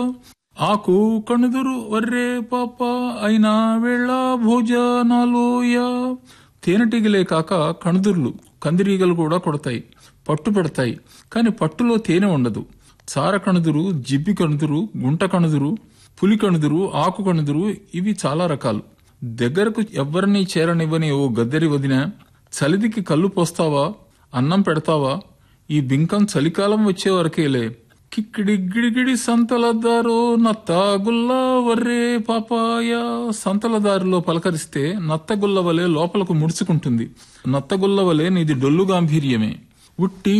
ఆకు కణుదురు వర్రే పాప అయినా వేళ భోజనాలోయ తేనెటీగలే కాక కణుదుర్లు కందిరీగలు కూడా కొడతాయి పట్టు పెడతాయి కాని పట్టులో తేనె ఉండదు చార కణుదురు జిబ్బి కణుదురు గుంట కణుదురు పులి కణుదురు ఆకు కణుదురు ఇవి చాలా రకాలు దగ్గరకు ఎవ్వరినీ చేరనివ్వని ఓ గద్దెరి వదిన చలిదికి కళ్ళు పోస్తావా అన్నం పెడతావా ఈ బింకం చలికాలం వచ్చే వరకేలే కిక్కిడి గిడిగిడి సంతలదారో నత్తగుల్ల వర్రే పాపాయ సంతలదారిలో పలకరిస్తే నత్తగుల్ల వలె లోపలకు ముడుచుకుంటుంది నత్తగుల్ల వలె నీది డొల్లు గాంభీర్యమే ఉట్టి